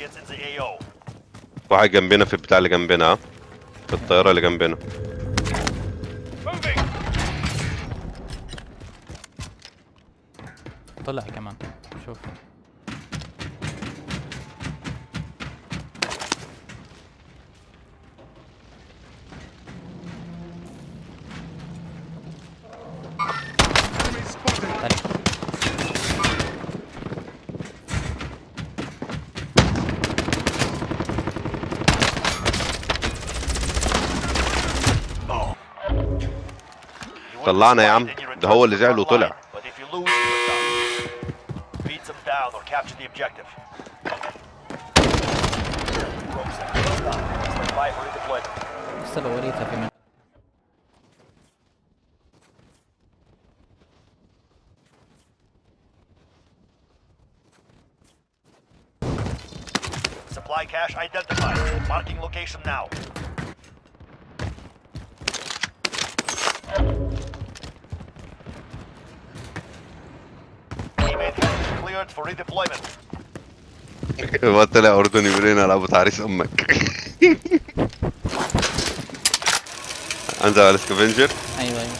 targets in the AO. واحد جنبنا في البتاع اللي جنبنا ها في الطياره اللي جنبنا Moving. طلع كمان شوف Enemy spotted. تاني. You will طلعنا يا عم. respond and you ده هو return اللي to the زعل front وطلع. line. But if you lose, you're done. Beat them down or capture the objective. Stand by for redeployment. لسه لو وريتها في من Supply cache identified. Marking location now. Teammate is cleared for redeployment. هو طلع اردني بيقول لنا العبوا تعريس امك انزل على السكافنجر ايوه ايوه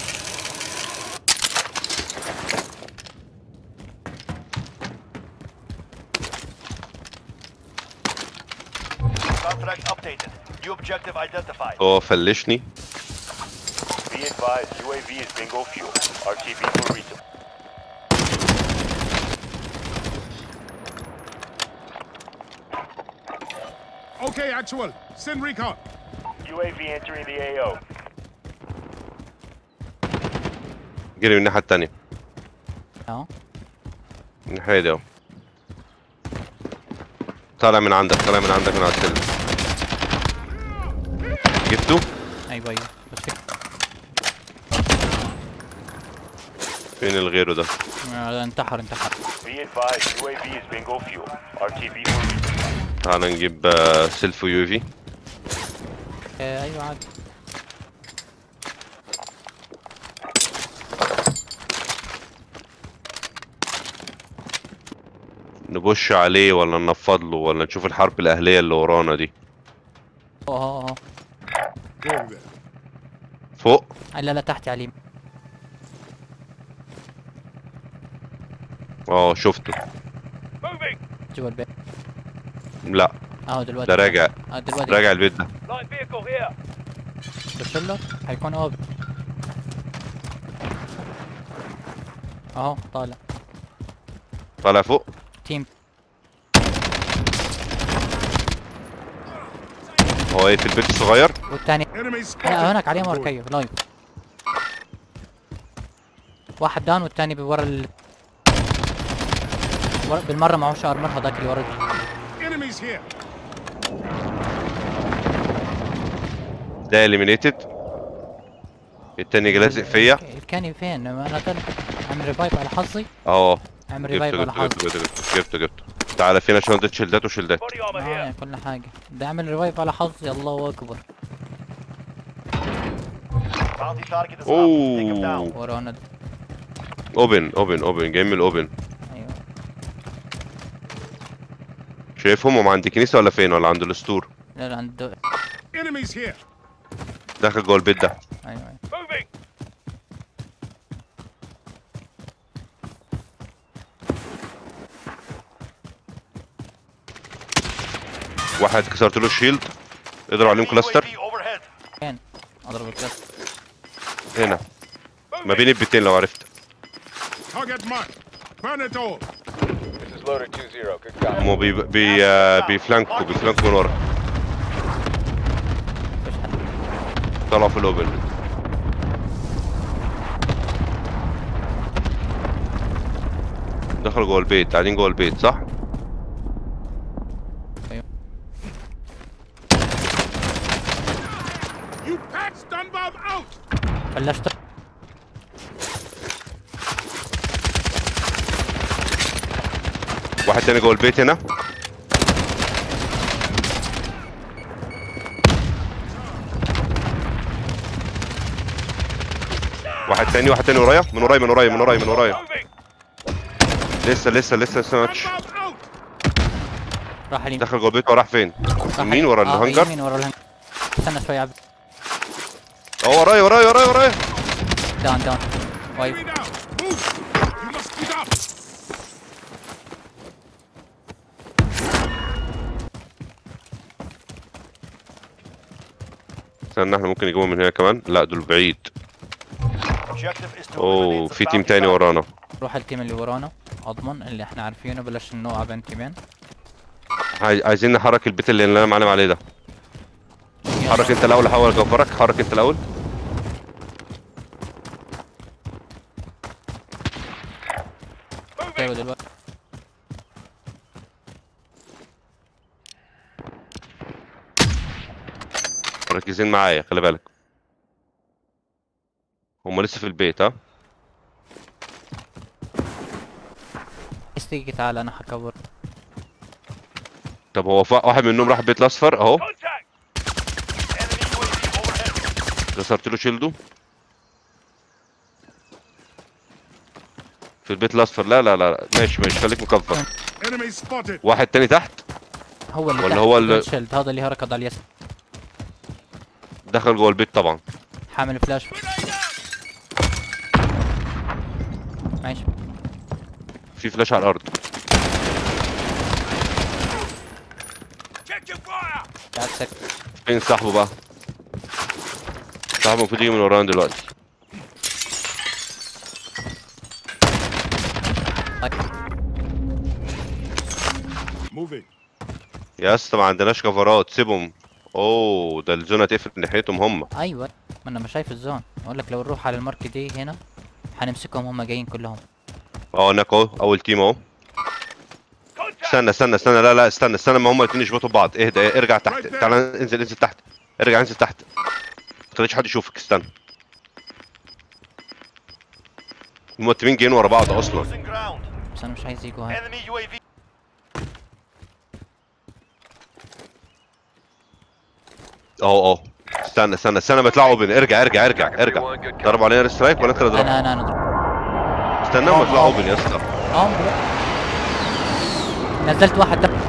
Contract updated. New objective identified. هو فلشني Be advised, UAV is bingo fuel. RTB for resupply. Okay, actual. Send recon. UAV entering the AO. جري من الناحيه التانيه اهو الناحيه دي اهو طالع من عندك طالع من عندك من على السلم جبته ايوه ايوه بس كده. فين الغيره ده آه، انتحر انتحر Be advised, UAV is bingo fuel. RTB for resupply. تعال نجيب آه، سيلف يو في آه، ايوه عادي نبش عليه ولا ننفض له ولا نشوف الحرب الاهليه اللي ورانا دي اه اه اه Go over there. فوق آه، لا لا تحت يا عليم اه شفته Moving! جوا البيت لا اهو دلوقتي ده راجع اه دلوقتي راجع البيت ده Light vehicle here. بشله هيكون اوبن اهو طالع طالع فوق تيم هو ايه في البيت الصغير والتاني Enemy spotted. لا هناك عليه Good. مركيف لايف واحد داون والتاني ورا ال ورا- بالمرة معهوش ارمر هذاك اللي ورا Enemies here. ده اليمينيتد التاني لازق فيا الكاني فين؟ انا طلع عامل ريفايف على حظي اه عامل جبته ريفايف على جبته حظي جبته جبته جبته جبته تعالى فينا شنطة شيلدات وشيلدات Body armor آه here. كل حاجة ده عامل ريفايف على حظي الله اكبر Bounty target is up. Take him اوه down. ورانا ده. اوبن اوبن اوبن جاي من الاوبن ايوه شايفهم هم عند الكنيسة ولا فين ولا عند الاسطور لا لا عند Enemies here. داخل جوه البيت ده ايوه ايوه Moving! واحد كسرت له الشيلد اضرب عليهم كلاستر UAV overhead. فين؟ اضرب الكلاس هنا ما بين البيتين لو عرفت Target marked. Burn it all. This is loader 2-0. Good copy. هم بي بي آه، بيفلانكوا بيفلانكوا من ورا مفيش حد طلعوا في الاوبن دخلوا جوه البيت قاعدين جوه البيت صح؟ You patch Dunbob out. فلشت واحد تاني جوه البيت هنا واحد تاني واحد تاني ورايا من ورايا من ورايا من ورايا من ورايا Moving! لسه لسه لسه لسه ماتش Dunbob out. راح اليمين دخل جوه البيت وراح فين راح يمين ورا آه، الهانجر يمين ورا الهنجر استنى شوي عبد اه ورايا ورايا ورايا ورايا داون داون وايب Enemy down. Move. You must speed up. استنى احنا ممكن نجيبهم من هنا كمان لا دول بعيد Objective is to اوه eliminate the في تيم bounty تاني target. ورانا روح التيم اللي ورانا اضمن اللي احنا عارفينه بلاش نوقع بين تيمين عاي- عايزين نحرك البيت اللي انا معلم عليه ده حرك انت الاول احاول اجبرك حرك انت الاول ايوه دلوقتي مركزين معايا خلي بالك هم لسه في البيت ها عايز تيجي تعال انا حكبر طب هو ف- واحد منهم راح البيت الاصفر اهو Contact. Enemy UAV overhead. كسرت له شيلده في البيت الاصفر لا لا لا ماشي ماشي خليك مكفر Enemy spotted. واحد تاني تحت هو اللي ولا تحت هو اللي- الشيلد هذا اللي ركض على اليسار دخل جوه البيت طبعا حامل فلاش ماشي في فلاش على الارض Check your fire. قاعد سك فين صاحبه بقى صاحبه المفروض يجي من ورانا دلوقتي Moving. يا اسطى ما عندناش كفرات سيبهم اوه ده الزونه تقفل ناحيتهم هم ايوه ما انا مش شايف الزون اقول لك لو نروح على المارك دي هنا حنمسكهم هم جايين كلهم اه هناك اهو اول تيم اهو Contact. استنى استنى استنى لا لا استنى استنى ما هم الاثنين يشبطوا بعض اهدى اه، ارجع تحت Right there. تعال انزل انزل تحت ارجع انزل تحت ما تخليش حد يشوفك استنى هم التيمين جايين ورا بعض اصلا Losing ground. بس انا مش عايز يجوا هاي Enemy UAV. اهو اهو استنى استنى استنى بيطلعوا اوبن ارجع ارجع ارجع ارجع ضربوا علينا سترايك ولا انت اللي ضربت انا انا انا ضرب. استناهم يطلعوا اوبن يا اسطى اه دلوقتي. نزلت واحد ده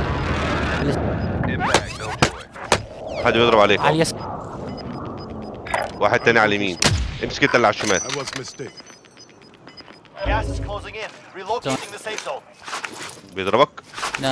حد بيضرب عليك على اهو. اليسار واحد تاني على اليمين امسك انت اللي على الشمال I was mistaken. Gas is closing in. Relocating the safe zone. بيضربك لا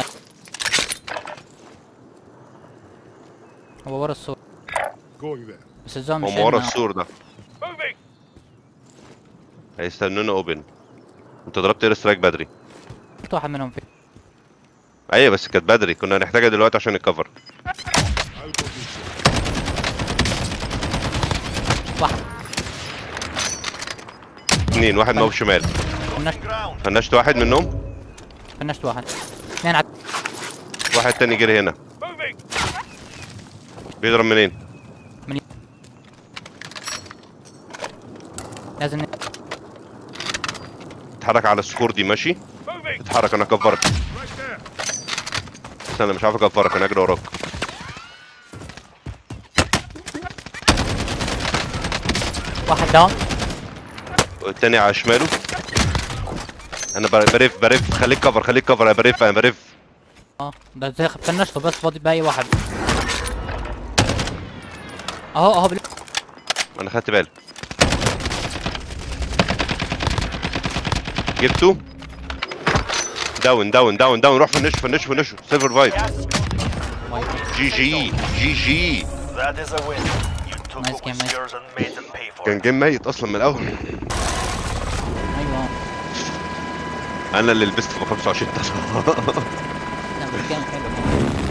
هو ورا السور Going there. بس الزون مش هم ورا هنا. السور ده Moving. هيستنونا اوبن انت ضربت اير سترايك بدري قلت واحد منهم في ايوه بس كانت بدري كنا هنحتاجها دلوقتي عشان الكفر I'll position. واحد اثنين واحد موف شمال فنشت Ground. فنشت واحد منهم فنشت واحد اثنين عد واحد تاني جري هنا Moving. بيضرب منين لازم ن- اتحرك على السكور دي ماشي Moving. اتحرك انا اكفرك Right there. استنى مش عارف اكفرك انا اجري وراك واحد داون والتاني على شماله انا بر- برف برف خليك كفر خليك كفر انا برف انا برف اه ده زي فنشته بس فاضي باقي واحد اهو اهو بال- انا خدت بالي جبته داون داون داون داون روح فنشه فنشه فنشه سيلفر فايت Gas is closing. جي جي جي جي That is a win. You took Nice what game, was nice. yours and made them pay for كان it. جيم ميت اصلا من الاول ايوه انا اللي لبست في 25 طلعه لا بس كان حلو